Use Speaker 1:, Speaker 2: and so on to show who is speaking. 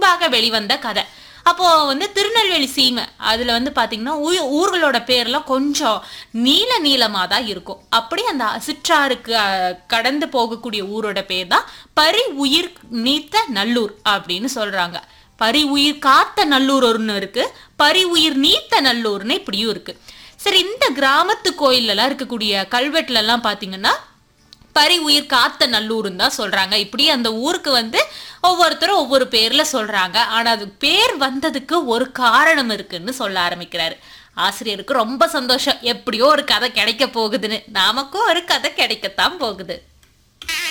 Speaker 1: முன்பாக வெளிவந்த கதை அப்போ வந்து திருநெல்வேலி சீமை அதுல வந்து பாத்தீங்கன்னா ஊ- ஊர்களோட பேர்லாம் கொஞ்சம் நீல நீளமா தான் இருக்கும் அப்படி அந்த சிற்றாருக்கு அஹ், கடந்து போகக்கூடிய ஊரோட பேர் தான் பரி உயிர் நீத்த நல்லூர் அப்படின்னு சொல்றாங்க பரி உயிர் காத்த நல்லூர் ஒன்று இருக்கு பரி உயிர் நீத்த நல்லூர்னு இப்படியும் இருக்கு சரி இந்த கிராமத்து கோயில்ல எல்லாம் இருக்கக்கூடிய கல்வெட்டுல எல்லாம் பாத்தீங்கன்னா பரி உயிர் காத்த நல்லூர்னு தான் சொல்றாங்க இப்படி அந்த ஊருக்கு வந்து ஒவ்வொருத்தரும் ஒவ்வொரு பேர்ல சொல்றாங்க ஆனா அது பேர் வந்ததுக்கு ஒரு காரணம் இருக்குன்னு சொல்ல ஆரம்பிக்கிறாரு ஆசிரியருக்கு ரொம்ப சந்தோஷம் எப்படியோ ஒரு கதை கிடைக்க போகுதுன்னு நமக்கும் ஒரு கதை கிடைக்கத்தான் போகுது